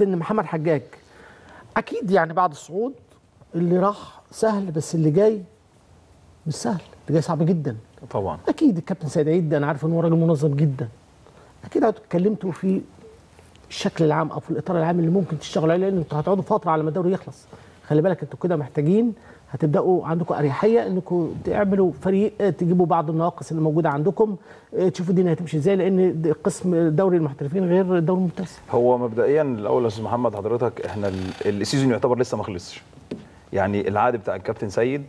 كابتن محمد حجاج اكيد يعني بعد الصعود اللي راح سهل بس اللي جاي مش سهل اللي جاي صعب جدا طبعا اكيد الكابتن سيد عيد انا عارف ان هو راجل منظم جدا اكيد هتكلمتوا اتكلمتوا في الشكل العام او في الاطار العام اللي ممكن تشتغلوا عليه لان انتوا هتقعدوا فتره على ما الدوري يخلص خلي بالك انتوا كده محتاجين هتبداوا عندكم اريحيه انكم تعملوا فريق آه، تجيبوا بعض النواقص اللي موجوده عندكم آه، تشوفوا الدنيا هتمشي ازاي لان د- قسم دوري المحترفين غير الدوري الممتاز هو مبدئيا الاول يا استاذ محمد حضرتك احنا ال- السيزون يعتبر لسه ما خلصش يعني العقد بتاع الكابتن سيد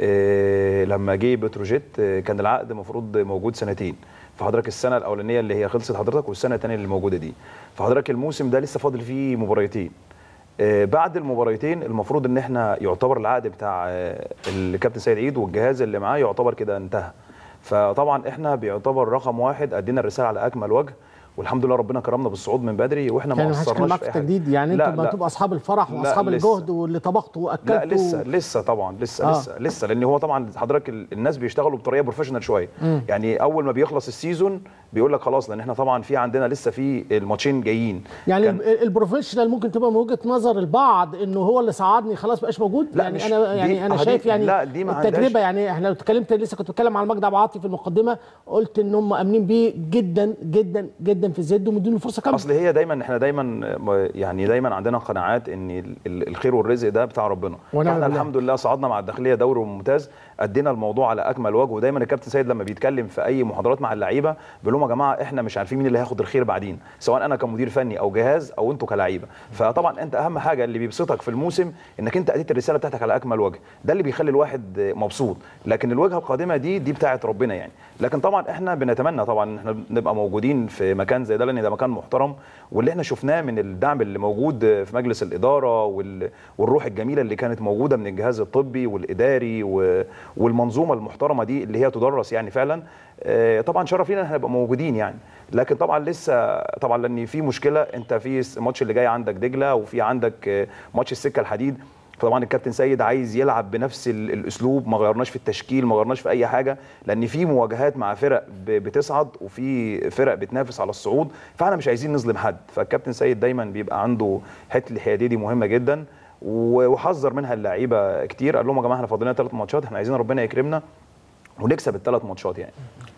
آه، لما جه بتروجيت آه، كان العقد المفروض موجود سنتين فحضرتك السنه الاولانيه اللي هي خلصت حضرتك والسنه الثانيه اللي موجوده دي فحضرتك الموسم ده لسه فاضل فيه مباريتين آه، بعد المباريتين المفروض ان احنا يعتبر العقد بتاع آه، الكابتن سيد عيد والجهاز اللي معاه يعتبر كده انتهى فطبعا احنا بيعتبر رقم واحد ادينا الرساله على اكمل وجه والحمد لله ربنا كرمنا بالصعود من بدري واحنا ما يعني ما حدش كان قصرناش معاك في في أي حاجة. التجديد يعني لا، انتوا لا. تبقوا اصحاب الفرح لا، واصحاب لسه. الجهد واللي طبختوا واكلتوا لا لسه لسه طبعا لسه آه. آه. لسه لسه لان هو طبعا حضرتك ال- الناس بيشتغلوا بطريقه بروفيشنال شويه مم. يعني اول ما بيخلص السيزون بيقول لك خلاص لان احنا طبعا في عندنا لسه في الماتشين جايين يعني كان- ال- البروفيشنال ممكن تبقى من وجهه نظر البعض انه هو اللي صعدني خلاص بقاش موجود لا، يعني مش- انا يعني دي- انا آه، دي- شايف يعني لا، دي ما عندهاش- التجربه يعني احنا لو اتكلمت لسه كنت بتكلم على مجدي ابو عاطي في المقدمه قلت ان هم امنين بيه جدا جدا جدا في زد ومدينه فرصه كامله اصل هي دايما احنا دايما م- يعني دايما عندنا قناعات ان ال- ال- الخير والرزق ده بتاع ربنا ونعم احنا بالله. الحمد لله صعدنا مع الداخليه دوري ممتاز ادينا الموضوع على اكمل وجه ودايما الكابتن سيد لما بيتكلم في اي محاضرات مع اللعيبه بيقول لهم يا جماعه احنا مش عارفين مين اللي هياخد الخير بعدين سواء انا كمدير فني او جهاز او انتوا كلعيبه فطبعا انت اهم حاجه اللي بيبسطك في الموسم انك انت اديت الرساله بتاعتك على اكمل وجه ده اللي بيخلي الواحد مبسوط لكن الوجهه القادمه دي دي بتاعت ربنا يعني لكن طبعا احنا بنتمنى طبعا ان احنا نبقى موجودين في مكان زي ده لان ده مكان محترم واللي احنا شفناه من الدعم اللي موجود في مجلس الاداره وال- والروح الجميله اللي كانت موجوده من الجهاز الطبي والاداري و- والمنظومه المحترمه دي اللي هي تدرس يعني فعلا آه، طبعا شرف لينا ان احنا نبقى موجودين يعني لكن طبعا لسه طبعا لان في مشكله انت في الماتش اللي جاي عندك دجله وفي عندك آه، ماتش السكه الحديد فطبعا الكابتن سيد عايز يلعب بنفس ال- الاسلوب ما غيرناش في التشكيل ما غيرناش في اي حاجه لان في مواجهات مع فرق ب- بتصعد وفي فرق بتنافس على الصعود فاحنا مش عايزين نظلم حد فالكابتن سيد دايما بيبقى عنده حته الحياديه دي مهمه جدا و- وحذر منها اللعيبه كتير قال لهم يا جماعه احنا فاضلنا ثلاث ماتشات احنا عايزين ربنا يكرمنا ونكسب الثلاث ماتشات يعني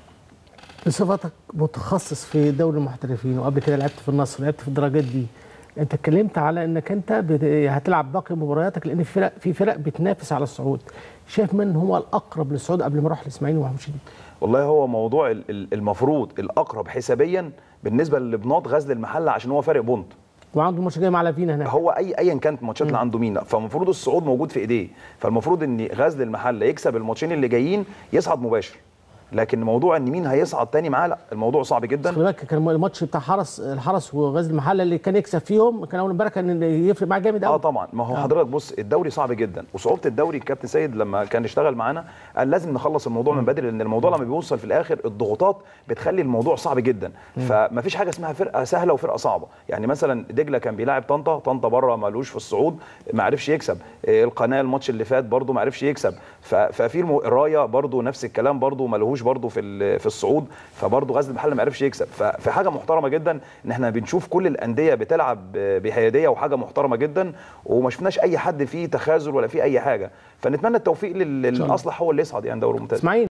بصفتك متخصص في دوري المحترفين وقبل كده لعبت في النصر لعبت في الدرجات دي انت اتكلمت على انك انت بت- هتلعب باقي مبارياتك لان في فرق في فرق بتنافس على الصعود شايف من هو الاقرب للصعود قبل ما اروح الاسماعيلي وهمشي والله هو موضوع ال- ال- المفروض الاقرب حسابيا بالنسبه لبناط غزل المحله عشان هو فارق بونت وعنده الماتش الجاي مع لافينا هناك هو اي ايا كانت الماتشات اللي عنده مين فالمفروض الصعود موجود في ايديه فالمفروض ان غزل المحله يكسب الماتشين اللي جايين يصعد مباشر لكن موضوع ان مين هيصعد تاني معاه لا الموضوع صعب جدا خلي بالك كان الماتش بتاع حرس الحرس وغزل المحله اللي كان يكسب فيهم كان اول امبارح كان يفرق معاه جامد اه قوي طبعا ما هو حضرتك بص الدوري صعب جدا وصعوبه الدوري الكابتن سيد لما كان اشتغل معانا قال لازم نخلص الموضوع من بدري لان الموضوع لما بيوصل في الاخر الضغوطات بتخلي الموضوع صعب جدا فما فيش حاجه اسمها فرقه سهله وفرقه صعبه يعني مثلا دجله كان بيلاعب طنطا طنطا بره مالوش في الصعود ما عرفش يكسب آه، القناه الماتش اللي فات برده ما عرفش يكسب ف- ففي المو... الرايه برده نفس الكلام برده مالهوش برده في ال- في الصعود فبرده غزل المحله ما عرفش يكسب ففي حاجه محترمه جدا ان احنا بنشوف كل الانديه بتلعب بحياديه وحاجه محترمه جدا وما شفناش اي حد فيه تخاذل ولا فيه اي حاجه فنتمنى التوفيق لل- الله. للاصلح هو اللي يصعد يعني دوري ممتاز اسماعيل